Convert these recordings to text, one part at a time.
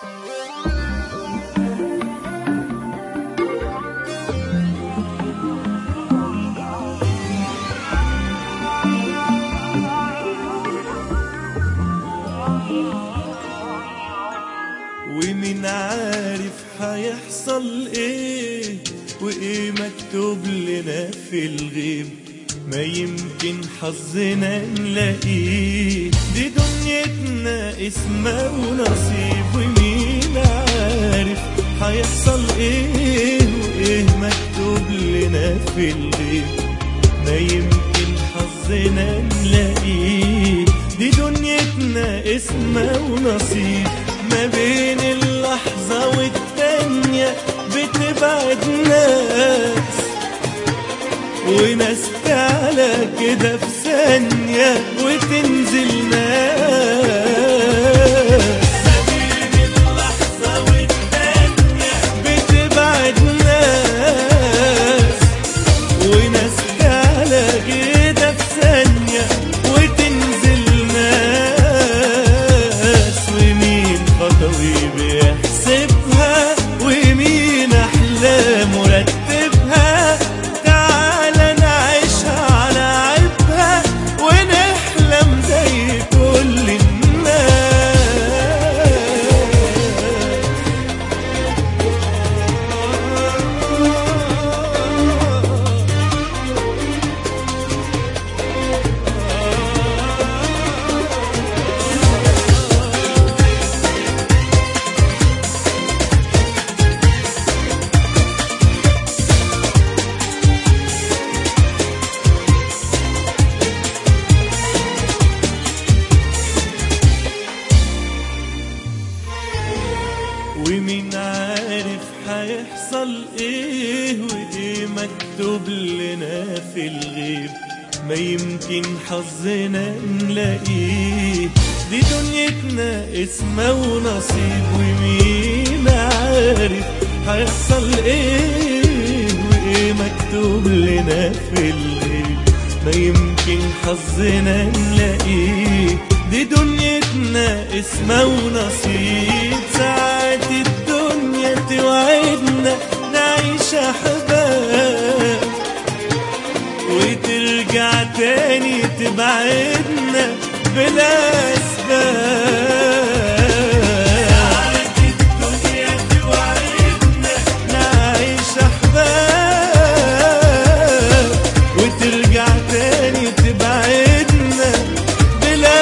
ومين عارف هيحصل ايه وايه مكتوب لنا في الغيب ما يمكن حظنا نلاقيه دي دنيتنا اسمها ونصيب ومين عارف هيحصل ايه وايه مكتوب لنا في الغيب ما يمكن حظنا نلاقيه دي دنيتنا اسمها ونصيب ما بين اللحظة والتانية بتبعد ناس وناس تعلى كده في ثانية وتنزل ناس ما بين اللحظة والتانية بتبعد ناس وناس تعلى كده في ثانية وتنزل ناس ومين خطوي بيحسبها ومين أحلام مرتبها تعالى نعيشها على عيبها ونحلم زي كل الناس ومين عارف هيحصل ايه وايه مكتوب لنا في الغيب ما يمكن حظنا نلاقيه دي دنيتنا اسمها ونصيب ومين عارف هيحصل ايه وايه مكتوب لنا في الغيب ما يمكن حظنا نلاقيه دي دنيتنا اسمها ونصيب ساعات الدنيا توعدنا نعيش احباب وترجع تاني تبعدنا بلا اسباب ساعات الدنيا توعدنا نعيش احباب وترجع تاني تبعدنا بلا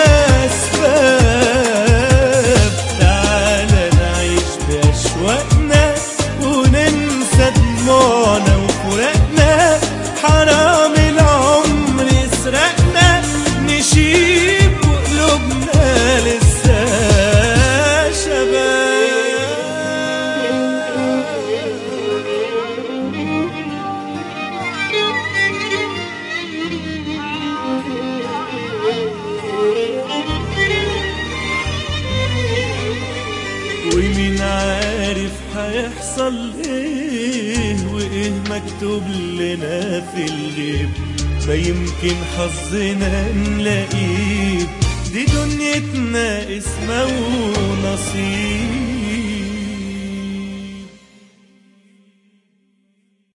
اسباب تعالى نعيش باشواقنا وننسى دموعنا وفراقنا حرام العمر يسرقنا نشيب وقلوبنا لسه شباب ومين عارف هيحصل ايه وايه مكتوب لنا في الغيب ما يمكن حظنا نلاقيه دي دنيتنا اسمها ونصيب